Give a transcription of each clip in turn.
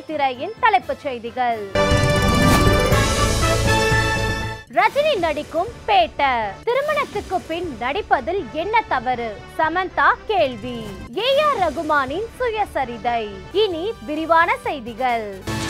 திரையின் தலைப்புச் செய்திகள் ரஜினி நடிக்கும் பேட்ட திருமணத்துக்கு பின் நடிப்பதில் என்ன தவறு சமந்தா கேள்வி ஏ ஆர் ரகுமானின் சுயசரிதை இனி விரிவான செய்திகள்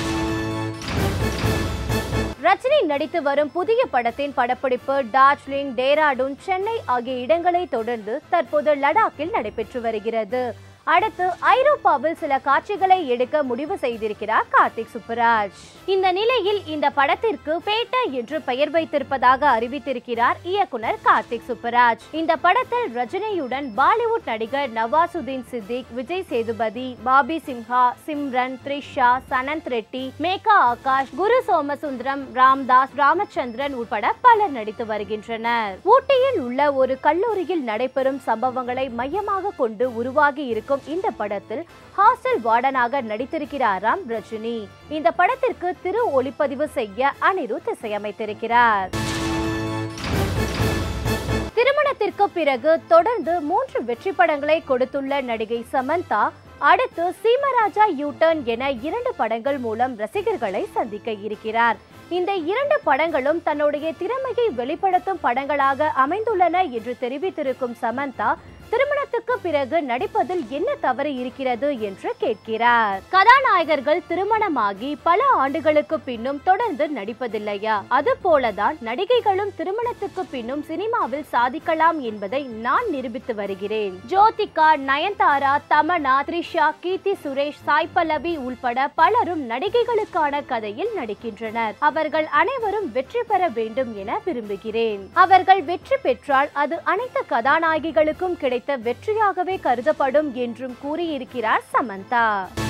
ரஜினி நடித்து வரும் புதிய படத்தின் படப்பிடிப்பு டார்ஜிலிங் டேராடூன் சென்னை ஆகிய இடங்களை தொடர்ந்து தற்போது லடாக்கில் நடைபெற்று வருகிறது அடுத்து ஐரோப்பாவில் சில காட்சிகளை எடுக்க முடிவு செய்திருக்கிறார் கார்த்திக் சுப்புராஜ் இந்த நிலையில் இந்த படத்திற்கு பேட்ட என்று பெயர் வைத்திருப்பதாக அறிவித்திருக்கிறார் இயக்குனர் கார்த்திக் சுப்புராஜ் இந்த படத்தில் ரஜினியுடன் பாலிவுட் நடிகர் நவாசுதீன் சித்திக் விஜய் சேதுபதி பாபி சிம்ஹா சிம்ரன் த்ரிஷா சனந்த் ரெட்டி மேகா ஆகாஷ் குரு சோமசுந்தரம் ராம்தாஸ் ராமச்சந்திரன் உட்பட பலர் நடித்து வருகின்றனர் ஊட்டியில் உள்ள ஒரு கல்லூரியில் நடைபெறும் சம்பவங்களை மையமாக கொண்டு உருவாகி இருக்கும் இந்த படத்தில் ஹாஸ்டல் வார்டனாக நடித்திருக்கிறாராம் ரஜினி இந்த படத்திற்கு திரு ஒளிப்பதிவு செய்ய அனிருத் இசையமைத்திருக்கிறார் திருமணத்திற்கு பிறகு தொடர்ந்து மூன்று வெற்றி படங்களை கொடுத்துள்ள நடிகை சமந்தா அடுத்து சீமராஜா யூ டர்ன் என இரண்டு படங்கள் மூலம் ரசிகர்களை சந்திக்க இருக்கிறார் இந்த இரண்டு படங்களும் தன்னுடைய திறமையை வெளிப்படுத்தும் படங்களாக அமைந்துள்ளன என்று தெரிவித்திருக்கும் சமந்தா திருமணத்துக்கு பிறகு நடிப்பதில் என்ன தவறு இருக்கிறது என்று கேட்கிறார் கதாநாயகர்கள் திருமணமாகி பல ஆண்டுகளுக்கு பின்னும் தொடர்ந்து நடிப்பதில்லையா அது போலதான் நடிகைகளும் திருமணத்துக்கு பின்னும் சினிமாவில் சாதிக்கலாம் என்பதை நான் நிரூபித்து வருகிறேன் ஜோதிகா நயன்தாரா தமனா த்ரிஷா கீர்த்தி சுரேஷ் சாய் பல்லவி உள்பட பலரும் நடிகைகளுக்கான கதையில் நடிக்கின்றனர் அவர்கள் அனைவரும் வெற்றி பெற வேண்டும் என விரும்புகிறேன் அவர்கள் வெற்றி பெற்றால் அது அனைத்து கதாநாயகிகளுக்கும் கிடைத்த வெற்றியாகவே கருதப்படும் என்றும் கூறியிருக்கிறார் சமந்தா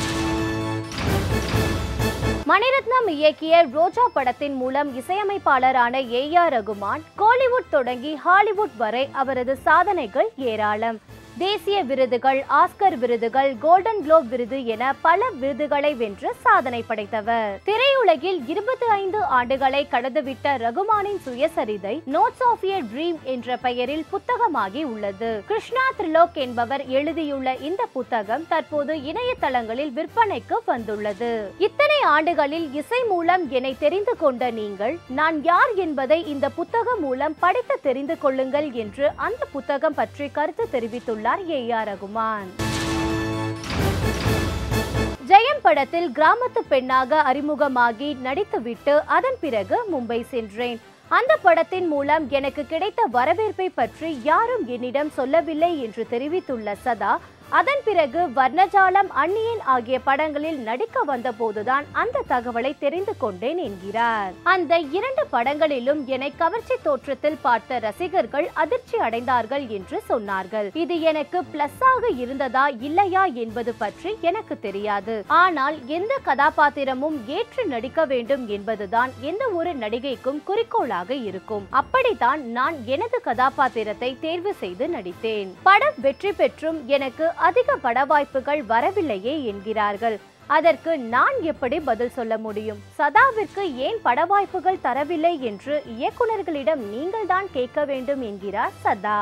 மணிரத்னம் இயக்கிய ரோஜா படத்தின் மூலம் இசையமைப்பாளரான ஏ ஆர் ரகுமான் கோலிவுட் தொடங்கி ஹாலிவுட் வரை அவரது சாதனைகள் ஏராளம் தேசிய விருதுகள் ஆஸ்கர் விருதுகள் கோல்டன் குளோப் விருது என பல விருதுகளை வென்று சாதனை படைத்தவர் திரையுலகில் இருபத்தி ஐந்து ஆண்டுகளை கடந்துவிட்ட ரகுமானின் சுயசரிதை நோட்ஸ் ஆஃப் எ ட்ரீம் என்ற பெயரில் புத்தகமாகி உள்ளது கிருஷ்ணா த்ரிலோக் என்பவர் எழுதியுள்ள இந்த புத்தகம் தற்போது இணையதளங்களில் விற்பனைக்கு வந்துள்ளது இத்தனை ஆண்டுகளில் இசை மூலம் என்னை தெரிந்து கொண்ட நீங்கள் நான் யார் என்பதை இந்த புத்தகம் மூலம் படித்து தெரிந்து கொள்ளுங்கள் என்று அந்த புத்தகம் பற்றி கருத்து தெரிவித்துள்ளார் ஏ ஆர் ரகுமான் ஜெயம் படத்தில் கிராமத்து பெண்ணாக அறிமுகமாகி நடித்துவிட்டு அதன் பிறகு மும்பை சென்றேன் அந்த படத்தின் மூலம் எனக்கு கிடைத்த வரவேற்பை பற்றி யாரும் என்னிடம் சொல்லவில்லை என்று தெரிவித்துள்ள சதா அதன் பிறகு வர்ணஜாலம் அந்நியன் ஆகிய படங்களில் நடிக்க வந்த போதுதான் அந்த தகவலை தெரிந்து கொண்டேன் என்கிறார் அந்த இரண்டு படங்களிலும் என்னை கவர்ச்சி தோற்றத்தில் பார்த்த ரசிகர்கள் அதிர்ச்சி அடைந்தார்கள் என்று சொன்னார்கள் இது எனக்கு பிளஸ் ஆக இருந்ததா இல்லையா என்பது பற்றி எனக்கு தெரியாது ஆனால் எந்த கதாபாத்திரமும் ஏற்று நடிக்க வேண்டும் என்பதுதான் எந்த ஒரு நடிகைக்கும் குறிக்கோளாக இருக்கும் அப்படித்தான் நான் எனது கதாபாத்திரத்தை தேர்வு செய்து நடித்தேன் படம் வெற்றி பெற்றும் எனக்கு அதிக பட வாய்ப்புகள் வரவில்லையே என்கிறார்கள் அதற்கு நான் எப்படி பதில் சொல்ல முடியும் சதாவிற்கு ஏன் பட வாய்ப்புகள் தரவில்லை என்று இயக்குனர்களிடம் நீங்கள் தான் கேட்க வேண்டும் என்கிறார் சதா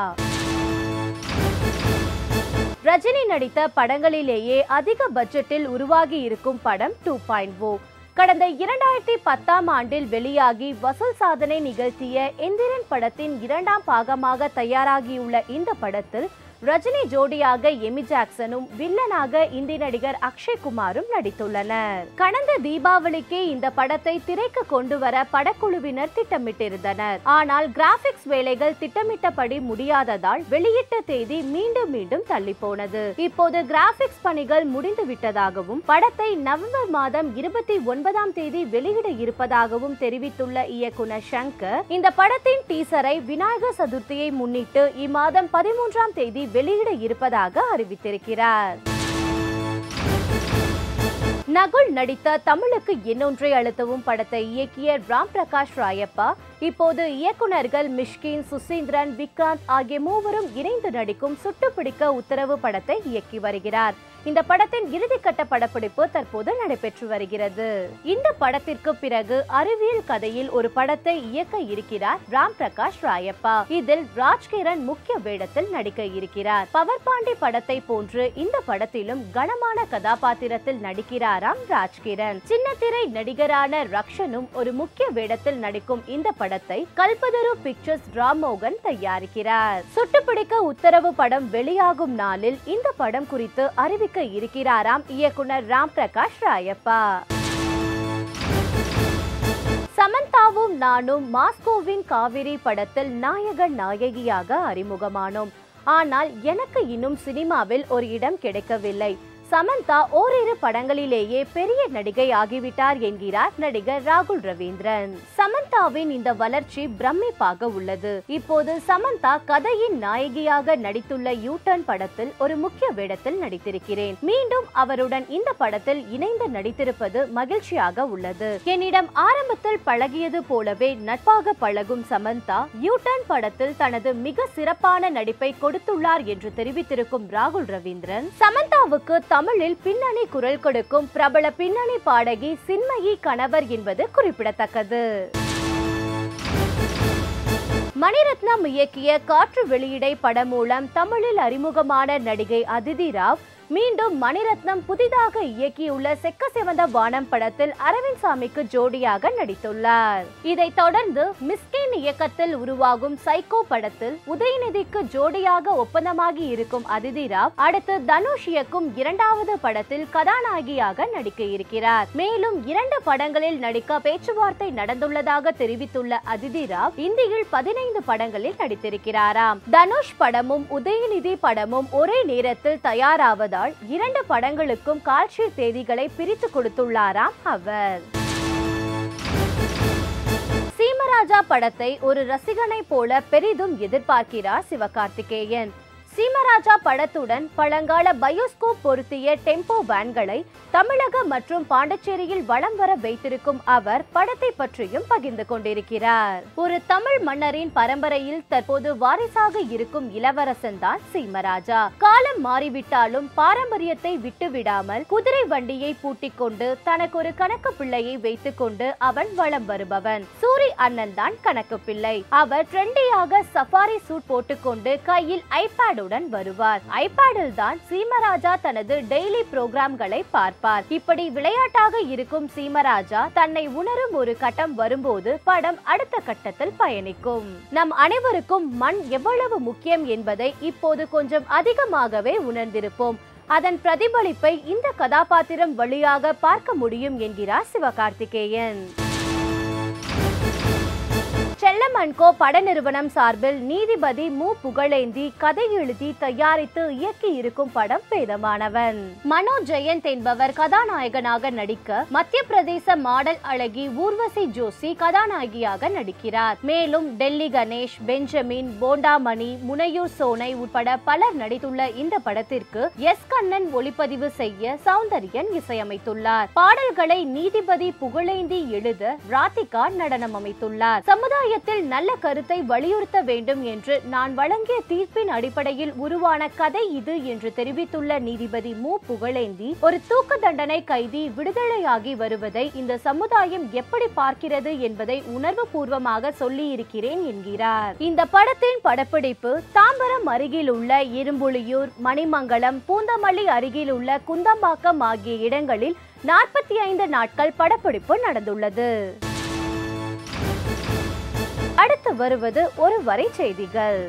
ரஜினி நடித்த படங்களிலேயே அதிக பட்ஜெட்டில் உருவாகி இருக்கும் படம் டூ பாயிண்ட் ஓ கடந்த இரண்டாயிரத்தி பத்தாம் ஆண்டில் வெளியாகி வசூல் சாதனை நிகழ்த்திய எந்திரன் படத்தின் இரண்டாம் பாகமாக தயாராகியுள்ள இந்த படத்தில் ரஜினி ஜோடியாக எமி ஜாக்சனும் வில்லனாக இந்தி நடிகர் அக்ஷய் குமாரும் நடித்துள்ளனர் கடந்த தீபாவளிக்கே இந்த படத்தை திரைக்கு கொண்டு வர படக்குழுவினர் திட்டமிட்டிருந்தனர் ஆனால் கிராபிக்ஸ் வேலைகள் திட்டமிட்டபடி முடியாததால் வெளியிட்ட தேதி மீண்டும் மீண்டும் தள்ளி போனது இப்போது கிராபிக்ஸ் பணிகள் முடிந்து விட்டதாகவும் படத்தை நவம்பர் மாதம் இருபத்தி ஒன்பதாம் தேதி வெளியிட இருப்பதாகவும் தெரிவித்துள்ள இயக்குனர் சங்கர் இந்த படத்தின் டீசரை விநாயகர் சதுர்த்தியை முன்னிட்டு இம்மாதம் பதிமூன்றாம் தேதி வெளியிட இருப்பதாக அறிவித்திருக்கிறார் நகுல் நடித்த தமிழுக்கு என்னொன்றை அழுத்தவும் படத்தை இயக்கிய ராம் பிரகாஷ் ராயப்பா இப்போது இயக்குனர்கள் மிஷ்கின் சுசீந்திரன் விக்ராந்த் ஆகிய மூவரும் இணைந்து நடிக்கும் சுட்டுப்பிடிக்க உத்தரவு படத்தை இயக்கி வருகிறார் இந்த படத்தின் இறுதிக்கட்ட படப்பிடிப்பு தற்போது நடைபெற்று வருகிறது இந்த படத்திற்கு பிறகு அறிவியல் கதையில் ஒரு படத்தை இயக்க இருக்கிறார் ராம் பிரகாஷ் ராயப்பா இதில் ராஜ்கிரண் முக்கிய வேடத்தில் நடிக்க இருக்கிறார் பவர் பாண்டி படத்தை போன்று இந்த படத்திலும் கனமான கதாபாத்திரத்தில் நடிக்கிறாராம் ராஜ்கிரண் சின்னத்திரை நடிகரான ரக்ஷனும் ஒரு முக்கிய வேடத்தில் நடிக்கும் இந்த படத்தை கல்பதரு பிக்சர்ஸ் ராம்மோகன் தயாரிக்கிறார் சுட்டுப்பிடிக்க உத்தரவு படம் வெளியாகும் நாளில் இந்த படம் குறித்து அறிவிக்க இருக்கிறாராம் இயக்குனர் ராம் பிரகாஷ் ராயப்பா சமந்தாவும் நானும் மாஸ்கோவின் காவிரி படத்தில் நாயகன் நாயகியாக அறிமுகமானோம் ஆனால் எனக்கு இன்னும் சினிமாவில் ஒரு இடம் கிடைக்கவில்லை சமந்தா ஓரிரு படங்களிலேயே பெரிய நடிகை ஆகிவிட்டார் என்கிறார் நடிகர் ராகுல் ரவீந்திரன் சமந்தாவின் இந்த வளர்ச்சி பிரமிப்பாக உள்ளது இப்போது சமந்தா கதையின் நாயகியாக நடித்துள்ள யூட்டர்ன் படத்தில் ஒரு முக்கிய வேடத்தில் நடித்திருக்கிறேன் மீண்டும் அவருடன் இந்த படத்தில் இணைந்து நடித்திருப்பது மகிழ்ச்சியாக உள்ளது என்னிடம் ஆரம்பத்தில் பழகியது போலவே நட்பாக பழகும் சமந்தா யூட்டர்ன் படத்தில் தனது மிக சிறப்பான நடிப்பை கொடுத்துள்ளார் என்று தெரிவித்திருக்கும் ராகுல் ரவீந்திரன் சமந்தாவுக்கு தமிழில் பின்னணி குரல் கொடுக்கும் பிரபல பின்னணி பாடகி சின்மயி கணவர் என்பது குறிப்பிடத்தக்கது மணிரத்னம் இயக்கிய காற்று வெளியிடை படம் மூலம் தமிழில் அறிமுகமான நடிகை அதிதி ராவ் மீண்டும் மணிரத்னம் புதிதாக இயக்கியுள்ள செக்க சிவந்த வானம் படத்தில் அரவிந்த் சாமிக்கு ஜோடியாக நடித்துள்ளார் இதைத் தொடர்ந்து மிஸ்கின் இயக்கத்தில் உருவாகும் சைக்கோ படத்தில் உதயநிதிக்கு ஜோடியாக ஒப்பந்தமாகி இருக்கும் அதிதி ராவ் அடுத்து தனுஷ் இயக்கும் இரண்டாவது படத்தில் கதாநாயகியாக நடிக்க இருக்கிறார் மேலும் இரண்டு படங்களில் நடிக்க பேச்சுவார்த்தை நடந்துள்ளதாக தெரிவித்துள்ள அதிதி ராவ் இந்தியில் பதினைந்து படங்களில் நடித்திருக்கிறாராம் தனுஷ் படமும் உதயநிதி படமும் ஒரே நேரத்தில் தயாராவதால் இரண்டு படங்களுக்கும் கால்ஷீட் தேதிகளை பிரித்து கொடுத்துள்ளாராம் அவர் சீமராஜா படத்தை ஒரு ரசிகனை போல பெரிதும் எதிர்பார்க்கிறார் சிவகார்த்திகேயன் சீமராஜா படத்துடன் பழங்கால பயோஸ்கோப் பொருத்திய டெம்போ வேன்களை தமிழக மற்றும் பாண்டிச்சேரியில் வலம் வர வைத்திருக்கும் அவர் படத்தை பற்றியும் பகிர்ந்து கொண்டிருக்கிறார் ஒரு தமிழ் மன்னரின் பரம்பரையில் தற்போது வாரிசாக இருக்கும் இளவரசன் தான் சீமராஜா காலம் மாறிவிட்டாலும் பாரம்பரியத்தை விட்டுவிடாமல் குதிரை வண்டியை பூட்டிக் கொண்டு தனக்கு ஒரு கணக்கு பிள்ளையை வைத்துக் கொண்டு அவன் வலம் வருபவன் சூரி அண்ணன் தான் கணக்கு பிள்ளை அவர் ட்ரெண்டியாக சஃபாரி சூட் போட்டுக்கொண்டு கையில் ஐபேடுடன் வருவார் ஐபேடில் தான் சீமராஜா தனது டெய்லி புரோகிராம்களை பார்ப்பார் இப்படி விளையாட்டாக இருக்கும் சீமராஜா தன்னை உணரும் ஒரு கட்டம் வரும்போது படம் அடுத்த கட்டத்தில் பயணிக்கும் நம் அனைவருக்கும் மண் எவ்வளவு முக்கியம் என்பதை இப்போது கொஞ்சம் அதிகமாகவே உணர்ந்திருப்போம் அதன் பிரதிபலிப்பை இந்த கதாபாத்திரம் வழியாக பார்க்க முடியும் என்கிறார் சிவகார்த்திகேயன் செல்லமன்கோ பட நிறுவனம் சார்பில் நீதிபதி மு புகழேந்தி கதை எழுதி தயாரித்து இயக்கி இருக்கும் படம் வேதமானவன் மனோ ஜெயந்த் என்பவர் கதாநாயகனாக நடிக்க மத்திய பிரதேச மாடல் அழகி ஊர்வசி ஜோஷி கதாநாயகியாக நடிக்கிறார் மேலும் டெல்லி கணேஷ் பெஞ்சமின் போண்டாமணி முனையூர் சோனை உட்பட பலர் நடித்துள்ள இந்த படத்திற்கு எஸ் கண்ணன் ஒளிப்பதிவு செய்ய சௌந்தர்யன் இசையமைத்துள்ளார் பாடல்களை நீதிபதி புகழேந்தி எழுத ராதிகா நடனம் அமைத்துள்ளார் சமுதாயத்தில் நல்ல கருத்தை வலியுறுத்த வேண்டும் என்று நான் வழங்கிய தீர்ப்பின் அடிப்படையில் உருவான கதை இது என்று தெரிவித்துள்ள நீதிபதி மு புகழேந்தி ஒரு தூக்கு தண்டனை கைதி விடுதலையாகி வருவதை இந்த சமுதாயம் எப்படி பார்க்கிறது என்பதை உணர்வு பூர்வமாக சொல்லி இருக்கிறேன் என்கிறார் இந்த படத்தின் படப்பிடிப்பு தாம்பரம் அருகில் உள்ள இரும்புலியூர் மணிமங்கலம் பூந்தமல்லி அருகில் உள்ள குந்தம்பாக்கம் ஆகிய இடங்களில் நாற்பத்தி ஐந்து நாட்கள் படப்பிடிப்பு நடந்துள்ளது அடுத்து வருவது ஒரு வரை செய்திகள்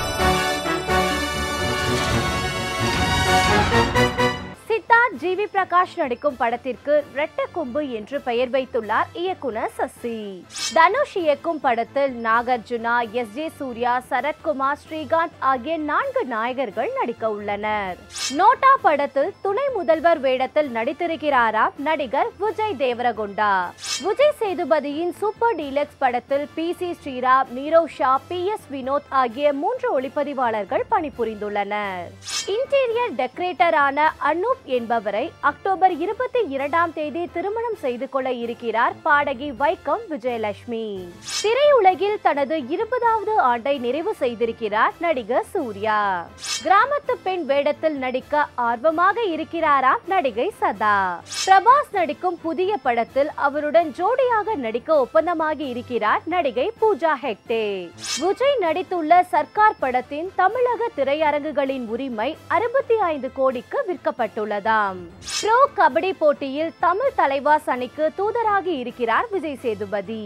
சித்தார்த் ஜி வி பிரகாஷ் நடிக்கும் படத்திற்கு ரெட்ட கொம்பு என்று பெயர் வைத்துள்ளார் இயக்குனர் சசி தனுஷ் இயக்கும் படத்தில் நாகார்ஜுனா எஸ் ஜே சூர்யா சரத்குமார் ஸ்ரீகாந்த் ஆகிய நான்கு நாயகர்கள் நடிக்க உள்ளனர் நோட்டா படத்தில் துணை முதல்வர் வேடத்தில் நடித்திருக்கிறாரா நடிகர் விஜய் தேவரகொண்டா விஜய் சேதுபதியின் சூப்பர் டீலக்ஸ் படத்தில் P C Sreeram Nirav Shah P S Vinod ஆகிய மூன்று ஒளிப்பதிவாளர்கள் பணிபுரிந்துள்ளனர் இன்டீரியர் டெக்கரேட்டரான அனூப் என்பவர் என்பவரை அக்டோபர் இருபத்தி இரண்டாம் தேதி திருமணம் செய்து கொள்ள இருக்கிறார் பாடகி வைக்கம் விஜயலட்சுமி திரையுலகில் தனது இருபதாவது ஆண்டை நிறைவு செய்திருக்கிறார் நடிகர் சூர்யா கிராமத்து பெண் வேடத்தில் நடிக்க ஆர்வமாக இருக்கிறாராம் நடிகை சதா பிரபாஸ் நடிக்கும் புதிய படத்தில் அவருடன் ஜோடியாக நடிக்க ஒப்பந்தமாகி இருக்கிறார் நடிகை பூஜா ஹெக்டே விஜய் நடித்துள்ள சர்க்கார் படத்தின் தமிழக திரையரங்குகளின் உரிமை அறுபத்தி ஐந்து கோடிக்கு விற்கப்பட்டுள்ளதாம் ப்ரோ கபடி போட்டியில் தமிழ் தலைவாஸ் அணிக்கு தூதராகி இருக்கிறார் விஜய் சேதுபதி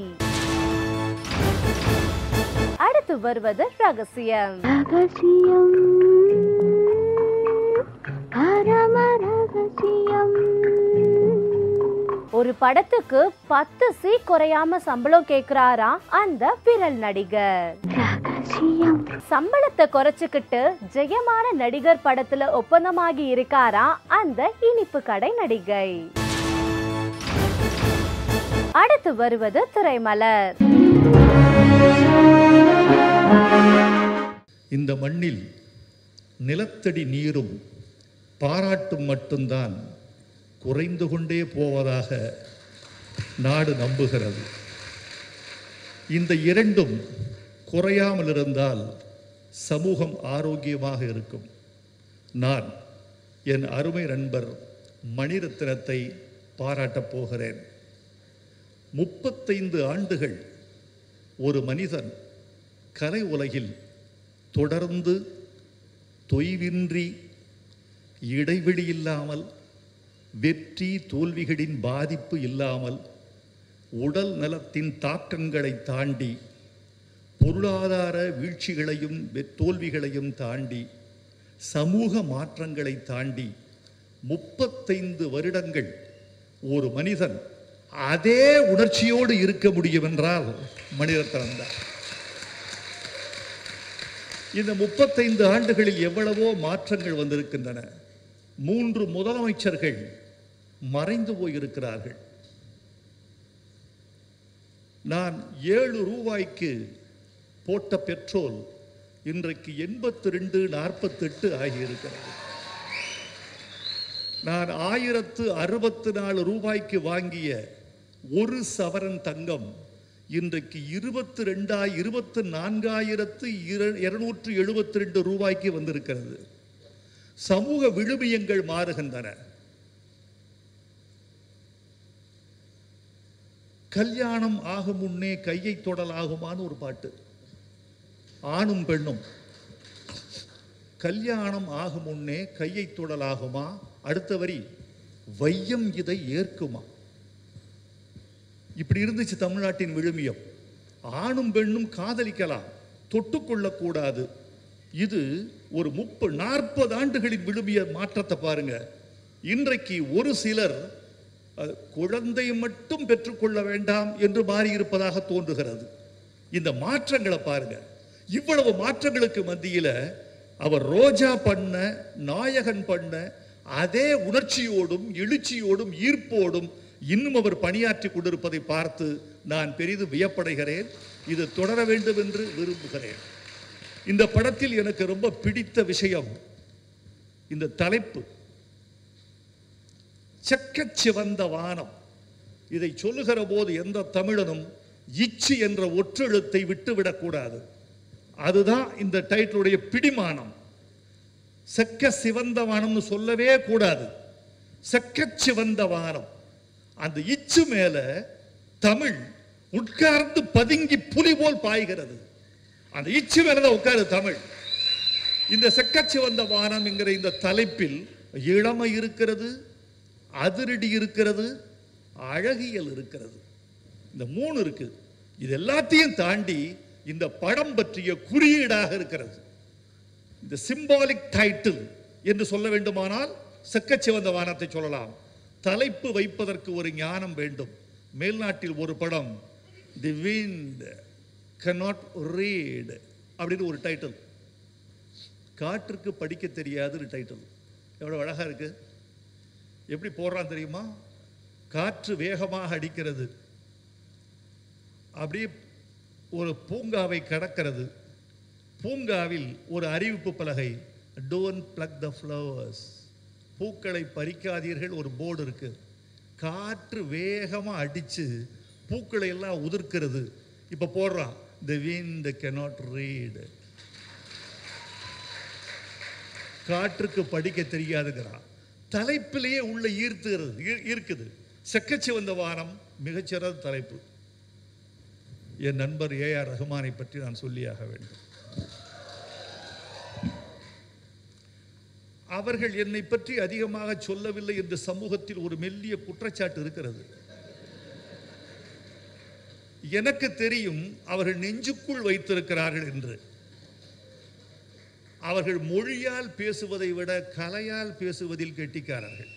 அடுத்து வருவது ரகசியம் ரகசியம் பரம ரகசியம் ஒரு படத்துக்கு பத்து சி குறையாம சம்பளம் கேக்குறாரா அந்த விரல் நடிகர் ரகசியம் சம்பளத்தை குறைச்சுக்கிட்டு ஜெயமான நடிகர் படத்துல ஒப்பந்தமாகி இருக்காரா அந்த இனிப்பு கடை நடிகை அடுத்து வருவது திரைமலர் இந்த மண்ணில் நிலத்தடி நீரும் பாராட்டும் மட்டும்தான் குறைந்து கொண்டே போவதாக நாடு நம்புகிறது இந்த இரண்டும் குறையாமல் இருந்தால் சமூகம் ஆரோக்கியமாக இருக்கும் நான் என் அருமை நண்பர் மணிரத்னத்தை பாராட்டப் போகிறேன் முப்பத்தைந்து ஆண்டுகள் ஒரு மனிதன் கலை உலகில் தொடர்ந்து தொய்வின்றி இடைவெளி இல்லாமல் வெற்றி தோல்விகளின் பாதிப்பு இல்லாமல் உடல் நலத்தின் தாக்கங்களை தாண்டி பொருளாதார வீழ்ச்சிகளையும் வெ- தோல்விகளையும் தாண்டி சமூக மாற்றங்களை தாண்டி முப்பத்தைந்து வருடங்கள் ஒரு மனிதன் அதே உணர்ச்சியோடு இருக்க முடியும் என்றால் மணிரத்னம் தான் இந்த முப்பத்தைந்து ஆண்டுகளில் எவ்வளவோ மாற்றங்கள் வந்திருக்கின்றன மூன்று முதலமைச்சர்கள் மறைந்து போயிருக்கிறார்கள் நான் ஏழு ரூபாய்க்கு போட்ட பெட்ரோல் இன்றைக்கு எண்பத்தி ரெண்டு நாற்பத்தெட்டு ஆகியிருக்கிறது நான் ஆயிரத்து அறுபத்து நாலு ரூபாய்க்கு வாங்கிய ஒரு சவரன் தங்கம் இன்றைக்கு இருபத்தி ரெண்டாய் இருபத்து நான்காயிரத்து இருநூற்று எழுபத்தி ரெண்டு ரூபாய்க்கு வந்திருக்கிறது சமூக விழுமியங்கள் மாறுகின்றன கல்யாணம் ஆகும் முன்னே கையை தொடலாகுமான்னு ஒரு பாட்டு ஆணும் பெண்ணும் கல்யாணம் ஆகும் முன்னே கையை தொடலாகுமா அடுத்த வரி வையம் இதை ஏற்குமா இப்படி இருந்துச்சு தமிழ்நாட்டின் விழுமியம் ஆணும் பெண்ணும் காதலிக்கலாம் தொட்டுக்கொள்ளக்கூடாது இது ஒரு முப்பது நாற்பது ஆண்டுகளின் விழுமிய மாற்றத்தை பாருங்க இன்றைக்கு ஒரு சிலர் அஹ், குழந்தை மட்டும் பெற்றுக்கொள்ள வேண்டாம் என்று மாறி இருப்பதாக தோன்றுகிறது இந்த மாற்றங்களை பாருங்க இவ்வளவு மாற்றங்களுக்கு மத்தியில அவர் ரோஜா பண்ண நாயகன் பண்ண அதே உணர்ச்சியோடும் எழுச்சியோடும் ஈர்ப்போடும் இன்னும் அவர் பணியாற்றி கொண்டிருப்பதை பார்த்து நான் பெரிதும் வியப்படைகிறேன் இது தொடர வேண்டும் என்று விரும்புகிறேன் இந்த படத்தில் எனக்கு ரொம்ப பிடித்த விஷயம் இந்த தலைப்பு செக்கச் சிவந்த வானம் இதை சொல்லுகிற போது எந்த தமிழனும் இச்சு என்ற ஒற்றெழுத்தை விட்டுவிடக்கூடாது அதுதான் இந்த டைட்டிலுடைய பிடிமானம் செக்க சிவந்த வானம்னு சொல்லவே கூடாது செக்கச் சிவந்த வானம் அந்த இச்சு மேல தமிழ் உட்கார்ந்து பதுங்கி புலி போல் பாய்கிறது அந்த இச்சு மேலதான் உட்காரு தமிழ் இந்த செக்கச்சிவந்த வானம் என்கிற இந்த தலைப்பில் இளமை இருக்கிறது அதிரடி இருக்கிறது அழகியல் இருக்கிறது இந்த மூணு இருக்கு இது எல்லாத்தையும் தாண்டி இந்த படம் பற்றிய குறியீடாக இருக்கிறது இந்த சிம்பாலிக் டைட்டில் என்று சொல்ல வேண்டுமானால் செக்கச்சிவந்த வானத்தை சொல்லலாம் தலைப்பு வைப்பதற்கு ஒரு ஞானம் வேண்டும் மேல்நாட்டில் ஒரு படம் தி wind cannot read அப்படின்னு ஒரு டைட்டில் காற்றுக்கு படிக்க தெரியாதுன்னு டைட்டில் எவ்வளவு அழகா இருக்கு எப்படி போடுறான் தெரியுமா காற்று வேகமாக அடிக்கிறது அப்படியே ஒரு பூங்காவை கடக்கிறது பூங்காவில் ஒரு அறிவிப்பு பலகை டோன்ட் பிளக் த ஃப்ளவர்ஸ் பூக்களை பறிக்காதீர்கள் ஒரு போர்டு இருக்கு காற்று வேகமா அடிச்சு பூக்களை எல்லாம் உதிர்க்கிறது இப்ப போடுறான் the wind cannot read காற்றுக்கு படிக்க தெரியாதுங்கிறான் தலைப்பிலேயே உள்ள ஈர்த்துகிறது ஈ- ஈர்க்குது செக்கச்சிவந்த வானம் மிகச்சிறந்த தலைப்பு என் நண்பர் ஏ ஆர் ரஹ்மானை பற்றி நான் சொல்லியாக வேண்டும் அவர்கள் என்னை பற்றி அதிகமாக சொல்லவில்லை என்று சமூகத்தில் ஒரு மெல்லிய குற்றச்சாட்டு இருக்கிறது எனக்கு தெரியும் அவர்கள் நெஞ்சுக்குள் வைத்திருக்கிறார்கள் என்று அவர்கள் மொழியால் பேசுவதை விட கலையால் பேசுவதில் கெட்டிக்காரர்கள்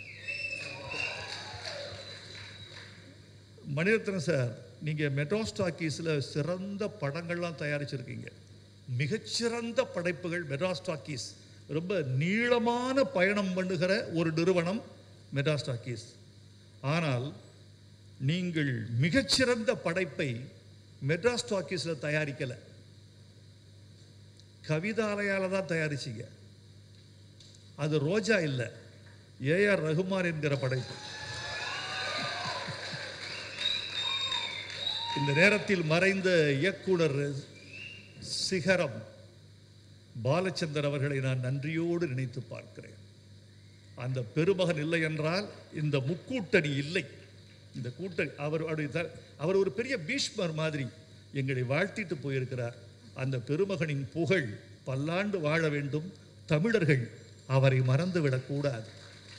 மணிரத்னம் சார் நீங்க மெட்ராஸ் டாக்கீஸ்ல சிறந்த படங்கள்லாம் தயாரிச்சிருக்கீங்க மிகச்சிறந்த படைப்புகள் மெட்ராஸ் டாக்கீஸ் ரொம்ப நீளமான பயணம் பண்ணுகிற ஒரு நிறுவனம் மெட்ராஸ் டாக்கீஸ் ஆனால் நீங்கள் மிகச்சிறந்த படைப்பை மெட்ராஸ் டாக்கீஸ்ல தயாரிக்கல கவிதாலயால தான் தயாரிச்சீங்க அது ரோஜா இல்லை ஏஆர் ரகுமான் என்கிற படைப்பு இந்த நேரத்தில் மறைந்த இயக்குனர் சிகரம் பாலச்சந்தர் அவர்களை நான் நன்றியோடு நினைத்து பார்க்கிறேன் அந்த பெருமகன் இல்லை என்றால் இந்த முக்கூட்டணி இல்லை இந்த கூட்டணி அவர் அவருடைய த- அவர் ஒரு பெரிய பீஷ்மர் மாதிரி எங்களை வாழ்த்திட்டு போயிருக்கிறார் அந்த பெருமகனின் புகழ் பல்லாண்டு வாழ வேண்டும் தமிழர்கள் அவரை மறந்துவிடக் கூடாது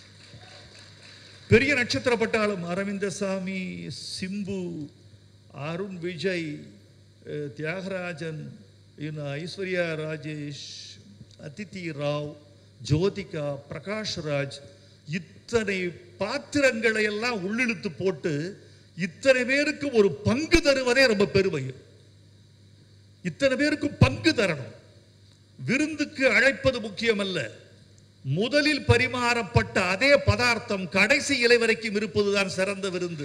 பெரிய நட்சத்திர பட்டாளம் அரவிந்தசாமி சிம்பு அருண் விஜய் அஹ், தியாகராஜன் இன்னும் ஐஸ்வர்யா ராஜேஷ் அதித்தி ராவ் ஜோதிகா பிரகாஷ் ராஜ் இத்தனை பாத்திரங்களை எல்லாம் உள்ளிழுத்து போட்டு இத்தனை பேருக்கு ஒரு பங்கு தருவதே ரொம்ப பெருமை இத்தனை பேருக்கு பங்கு தரணும் விருந்துக்கு அழைப்பது முக்கியமல்ல முதலில் பரிமாறப்பட்ட அதே பதார்த்தம் கடைசி இலை வரைக்கும் இருப்பதுதான் சிறந்த விருந்து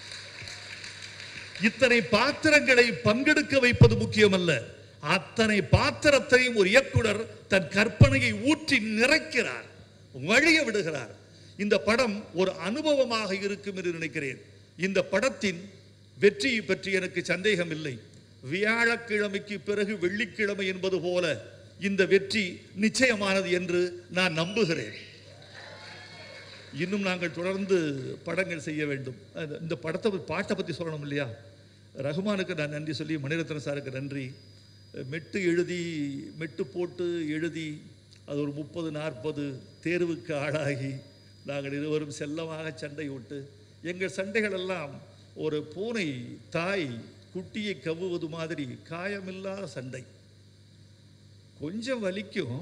இத்தனை பாத்திரங்களை பங்கெடுக்க வைப்பது முக்கியமல்ல அத்தனை பாத்திரத்தையும் ஒரு இயக்குனர் தன் கற்பனையை ஊற்றி நிறைக்கிறார் வழிய விடுகிறார் இந்த படம் ஒரு அனுபவமாக இருக்கும் என்று நினைக்கிறேன் இந்த படத்தின் வெற்றியை பற்றி எனக்கு சந்தேகம் இல்லை வியாழக்கிழமைக்கு பிறகு வெள்ளிக்கிழமை என்பது போல இந்த வெற்றி நிச்சயமானது என்று நான் நம்புகிறேன் இன்னும் நாங்கள் தொடர்ந்து படங்கள் செய்ய வேண்டும் அது- இந்த படத்தை பத்தி- பாட்டை பற்றி சொல்லணும் இல்லையா ரகுமானுக்கு நான் நன்றி சொல்லி மணிரத்னம் சாருக்கு நன்றி மெட்டு எழுதி மெட்டு போட்டு எழுதி அது ஒரு முப்பது நாற்பது தேர்வுக்கு ஆளாகி நாங்கள் இருவரும் செல்லமாக சண்டை விட்டு எங்கள் சண்டைகள் எல்லாம் ஒரு பூனை தாய் குட்டியை கவ்வுவது மாதிரி காயமில்லாத சண்டை கொஞ்சம் வலிக்கும்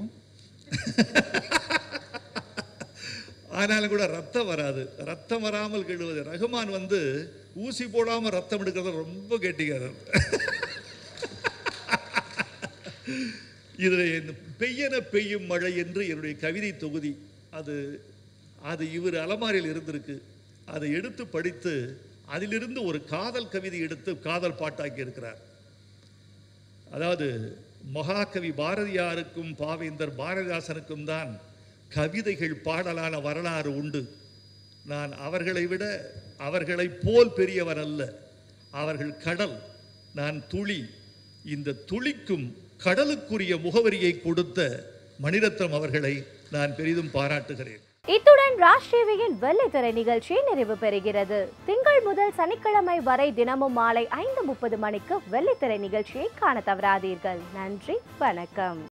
ஆனாலும் கூட ரத்தம் வராது ரத்தம் வராமல் கழுவது ரகுமான் வந்து ஊசி போடாம ரத்தம் எடுக்கிறது ரொம்ப கெட்டிக்காரர் இதில் இந்த பெய்யன பெய்யும் மழை என்று என்னுடைய கவிதை தொகுதி அது அது இவர் அலமாரியில் இருந்திருக்கு அதை எடுத்து படித்து அதிலிருந்து ஒரு காதல் கவிதை எடுத்து காதல் பாட்டாக்கி இருக்கிறார் அதாவது மகாகவி பாரதியாருக்கும் பாவேந்தர் பாரதிதாசனுக்கும் தான் கவிதைகள் பாடலான வரலாறு உண்டு நான் அவர்களை விட அவர்களைப் போல் பெரியவர் அல்ல அவர்கள் கடல் நான் துளி இந்த துளிக்கும் கடலுக்குரிய முகவரியை கொடுத்த மணிரத்னம் அவர்களை நான் பெரிதும் பாராட்டுகிறேன் இத்துடன் ராஜ் டிவியின் வெள்ளித்திரை நிகழ்ச்சி நிறைவு பெறுகிறது திங்கள் முதல் சனிக்கிழமை வரை தினமும் மாலை ஐந்து முப்பது மணிக்கு வெள்ளித்திரை நிகழ்ச்சியை காண தவறாதீர்கள் நன்றி வணக்கம்